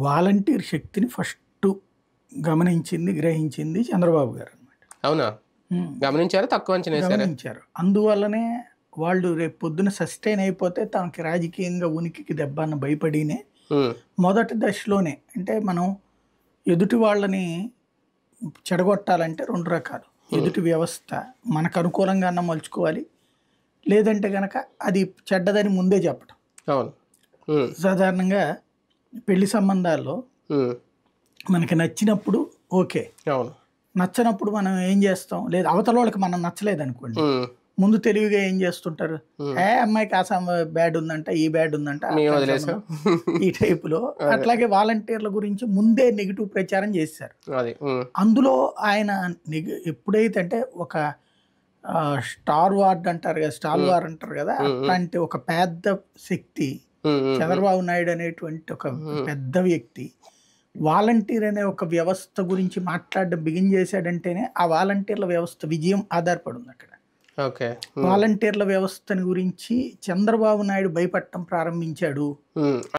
Volunteer శక్తిని first గమనించింది గ్రహించింది చంద్రబాబు గారు అనమాట అవునా గమనించారా తక్కువ అంచనా వేశారా గమనించారు అందువల్లనే వాళ్ళు రేపు పొద్దున సస్టైన్ అయిపోతే తనకి రాజకీయంగా ఉనికికి దెబ్బ అన్న భయపడినే ఉమ్, మొదటి దశలోనే అంటే మనం ఎదుటి వాళ్ళని చెడగొట్టాలంటే రెండు రకాలు ఎదుటి వ్యవస్థ మనకు అనుకూలంగా అన్న మలుచుకోవాలి లేదంటే గనక అది చెడ్డదని ముందే చెప్పడం అవును ఉమ్, సాధారణంగా పెళ్లి సంబంధాల్లో ఉమ్, మనకి నచ్చినప్పుడు ఓకే అవును నచ్చనప్పుడు మనం ఏం చేస్తాం లేదు అవతల వాళ్ళకి మనం నచ్చలేదు అనుకోండి ఉమ్, ముందు తెలివిగా ఏం చేస్తుంటారు Hmm. ఏ అమ్మాయికి ఆ బ్యాడ్ ఉందంట ఈ బ్యాడ్ ఉందంట మేము అట్లా వదిలేసాం ఈ టైపులో అట్లాగే వాలంటీర్ల గురించి ముందే నెగిటివ్ ప్రచారం చేశారు అది ఉమ్, అందులో ఆయన నెగ- ఎప్పుడైతే అంటే ఒక ఆ, స్టార్ వార్డ్ అంటారు కదా స్టార్ వార్ అంటారు కదా అట్లాంటి ఒక పెద్ద శక్తి ఉమ్, ఉమ్, చంద్రబాబు నాయుడు అనేటువంటి ఒక పెద్ద వ్యక్తి వాలంటీర్ అనే ఒక వ్యవస్థ గురించి మాట్లాడడం బిగిన్ చేశాడంటేనే ఆ వాలంటీర్ల వ్యవస్థ విజయం ఆధారపడి ఉంది అక్కడ ఓకే వాలంటీర్ల వ్యవస్థని గురించి చంద్రబాబు నాయుడు భయపడటం ప్రారంభించాడు ఉమ్,